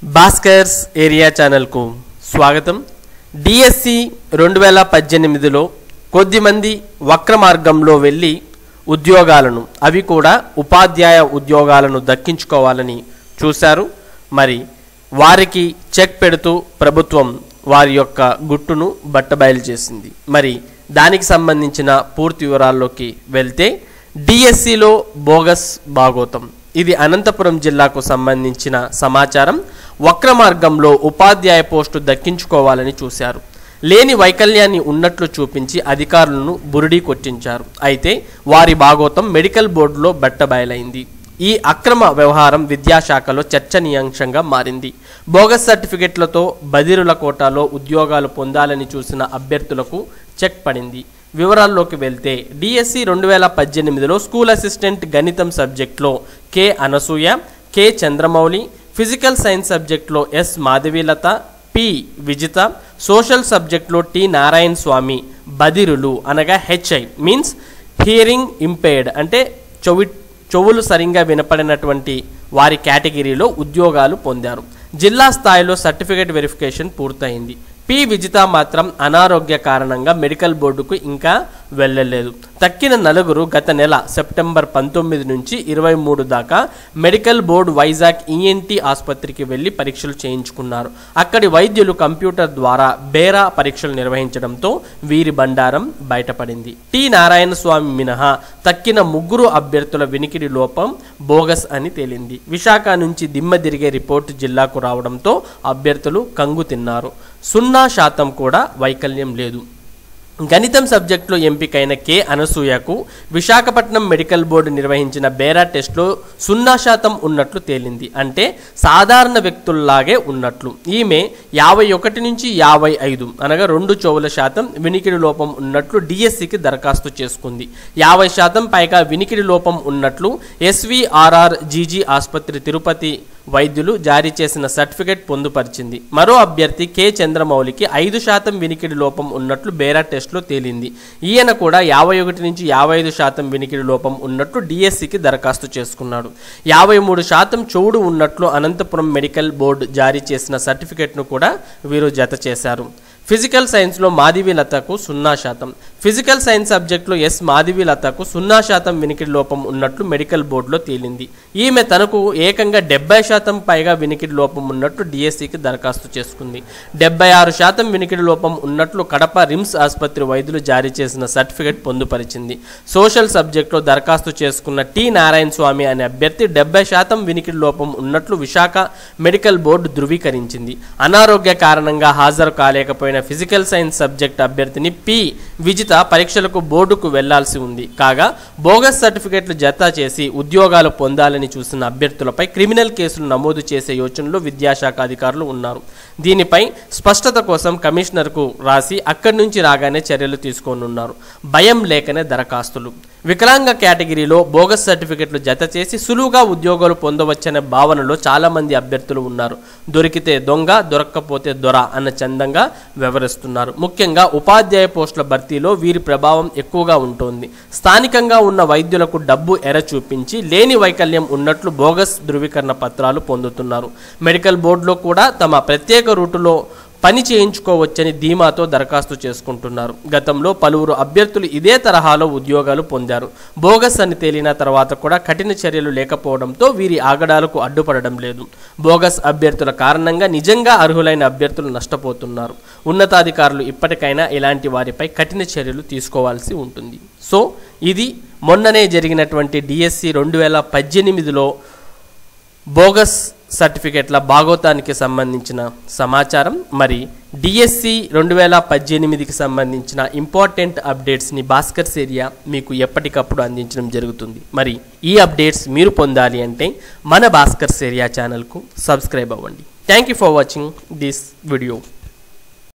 Bhaskar's area ఛానల్కు స్వాగతం DSC రెండు వేల పద్దెనిమిదిలో కొద్దిమంది వక్ర మార్గంలో వెళ్ళి ఉద్యోగాలను అవి కూడా ఉపాధ్యాయ ఉద్యోగాలను దక్కించుకోవాలని చూశారు మరి వారికి చెక్ పెడుతూ ప్రభుత్వం వారి యొక్క గుట్టును బట్టబయలు చేసింది మరి దానికి సంబంధించిన పూర్తి వివరాల్లోకి వెళ్తే డిఎస్సిలో బోగస్ భాగోతం ఇది అనంతపురం జిల్లాకు సంబంధించిన సమాచారం వక్ర మార్గంలో ఉపాధ్యాయ పోస్టు దక్కించుకోవాలని చూశారు లేని వైకల్యాన్ని ఉన్నట్లు చూపించి అధికారులను బురిడీ కొట్టించారు అయితే వారి భాగోతం మెడికల్ బోర్డులో బట్టబయలైంది ఈ అక్రమ వ్యవహారం విద్యాశాఖలో చర్చనీయాంశంగా మారింది బోగస్ సర్టిఫికెట్లతో బదిరుల కోటాలో ఉద్యోగాలు పొందాలని చూసిన అభ్యర్థులకు చెక్ పడింది వివరాల్లోకి వెళ్తే డిఎస్సి రెండు వేల పద్దెనిమిదిలో స్కూల్ అసిస్టెంట్ గణితం సబ్జెక్ట్లో K Anasuya K Chandramouli physical science సబ్జెక్ట్లో S Madhavilatha P Vijitha social సబ్జెక్ట్లో టి నారాయణ స్వామి బదిరులు అనగా హెచ్ఐ మీన్స్ హియరింగ్ ఇంపేర్డ్ అంటే చెవి చెవులు సరిగ్గా వినపడినటువంటి వారి కేటగిరీలో ఉద్యోగాలు పొందారు జిల్లా స్థాయిలో సర్టిఫికేట్ వెరిఫికేషన్ పూర్తయింది పి విజిత మాత్రం అనారోగ్య కారణంగా మెడికల్ బోర్డుకు ఇంకా వెళ్ళలేదు తక్కిన నలుగురు గత నెల సెప్టెంబర్ పంతొమ్మిది నుంచి ఇరవై మూడు దాకా మెడికల్ బోర్డు వైజాగ్ ఈఎన్టీ ఆసుపత్రికి వెళ్లి పరీక్షలు చేయించుకున్నారు అక్కడి వైద్యులు కంప్యూటర్ ద్వారా బేరా పరీక్షలు నిర్వహించడంతో వీరి బండారం బయటపడింది టి నారాయణ స్వామి మినహా తక్కిన ముగ్గురు అభ్యర్థుల వినికిడి లోపం బోగస్ అని తేలింది విశాఖ నుంచి దిమ్మ తిరిగే రిపోర్టు జిల్లాకు రావడంతో అభ్యర్థులు కంగు తిన్నారు సున్నా శాతం కూడా వైకల్యం లేదు గణితం సబ్జెక్టులో ఎంపికైన కె అనసూయకు విశాఖపట్నం మెడికల్ బోర్డు నిర్వహించిన బేరా టెస్ట్లో సున్నా శాతం ఉన్నట్లు తేలింది అంటే సాధారణ వ్యక్తుల్లాగే ఉన్నట్లు ఈమె యాభై ఒకటి నుంచి యాభై ఐదు అనగా రెండు చెవుల శాతం వినికిడి లోపం ఉన్నట్లు డిఎస్సికి దరఖాస్తు చేసుకుంది యాభై శాతం పైగా వినికిడి లోపం ఉన్నట్లు ఎస్విఆర్ఆర్ జీజీ ఆసుపత్రి తిరుపతి వైద్యులు జారీ చేసిన సర్టిఫికెట్ పొందుపరిచింది మరో అభ్యర్థి కె చంద్రమౌళికి ఐదు శాతం వినికిడి లోపం ఉన్నట్లు బేరా టెస్ట్లో తేలింది ఈయన కూడా యాభై ఒకటి నుంచి యాభై ఐదు శాతం వినికిడి లోపం ఉన్నట్లు డిఎస్సికి దరఖాస్తు చేసుకున్నాడు యాభై మూడు శాతం చెవుడు ఉన్నట్లు అనంతపురం మెడికల్ బోర్డు జారీ చేసిన సర్టిఫికెట్ను కూడా వీరు జత చేశారు ఫిజికల్ సైన్స్లో మాధవి లతకు సున్నా శాతం ఫిజికల్ సైన్స్ సబ్జెక్టులో ఎస్ మాధవి లతకు సున్నా శాతం వినికిడి లోపం ఉన్నట్లు మెడికల్ బోర్డులో తేలింది ఈమె తనకు ఏకంగా డెబ్బై శాతం పైగా వినికిడి లోపం ఉన్నట్లు డిఎస్సికి దరఖాస్తు చేసుకుంది డెబ్బై ఆరు శాతం వినికిడి లోపం ఉన్నట్లు కడప రిమ్స్ ఆసుపత్రి వైద్యులు జారీ చేసిన సర్టిఫికెట్ పొందుపరిచింది సోషల్ సబ్జెక్టులో దరఖాస్తు చేసుకున్న టి నారాయణ స్వామి అనే అభ్యర్థి డెబ్బై శాతం వినికిడి లోపం ఉన్నట్లు విశాఖ మెడికల్ బోర్డు ధృవీకరించింది అనారోగ్య కారణంగా హాజరు కాలేకపోయిన ఫిజికల్ సైన్స్ సబ్జెక్ట్ అభ్యర్థిని పి విజిత పరీక్షలకు బోర్డుకు వెళ్లాల్సి ఉంది కాగా బోగస్ సర్టిఫికెట్లు జత చేసి ఉద్యోగాలు పొందాలని చూసిన అభ్యర్థులపై క్రిమినల్ కేసులు నమోదు చేసే యోచనలో విద్యాశాఖ అధికారులు ఉన్నారు దీనిపై స్పష్టత కోసం కమిషనర్కు రాసి అక్కడి నుంచి రాగానే చర్యలు తీసుకోనున్నారు భయం లేకనే దరఖాస్తులు వికలాంగ కేటగిరీలో బోగస్ సర్టిఫికెట్లు జత చేసి సులువుగా ఉద్యోగాలు పొందవచ్చనే భావనలో చాలామంది అభ్యర్థులు ఉన్నారు దొరికితే దొంగ దొరక్కపోతే దొర అన్న చందంగా వ్యవహరిస్తున్నారు ముఖ్యంగా ఉపాధ్యాయ పోస్టుల భర్తీలో వీరి ప్రభావం ఎక్కువగా ఉంటుంది స్థానికంగా ఉన్న వైద్యులకు డబ్బు ఎర చూపించి లేని వైకల్యం ఉన్నట్లు బోగస్ ధృవీకరణ పత్రాలు పొందుతున్నారు మెడికల్ బోర్డులో కూడా తమ ప్రత్యేక రూటులో పని చేయించుకోవచ్చని ధీమాతో దరఖాస్తు చేసుకుంటున్నారు గతంలో పలువురు అభ్యర్థులు ఇదే తరహాలో ఉద్యోగాలు పొందారు బోగస్ అని తేలిన తర్వాత కూడా కఠిన చర్యలు లేకపోవడంతో వీరి ఆగడాలకు అడ్డుపడడం లేదు బోగస్ అభ్యర్థుల కారణంగా నిజంగా అర్హులైన అభ్యర్థులు నష్టపోతున్నారు ఉన్నతాధికారులు ఇప్పటికైనా ఇలాంటి వారిపై కఠిన చర్యలు తీసుకోవాల్సి ఉంటుంది సో ఇది మొన్ననే జరిగినటువంటి డిఎస్సి రెండు వేల పద్దెనిమిదిలో బోగస్ సర్టిఫికెట్ల భాగోతానికి సంబంధించిన సమాచారం మరి డిఎస్సి రెండు వేల పద్దెనిమిదికి సంబంధించిన ఇంపార్టెంట్ అప్డేట్స్ని భాస్కర్స్ ఏరియా మీకు ఎప్పటికప్పుడు అందించడం జరుగుతుంది మరి ఈ అప్డేట్స్ మీరు పొందాలి అంటే మన భాస్కర్స్ ఏరియా ఛానల్కు సబ్స్క్రైబ్ అవ్వండి thank you for watching this video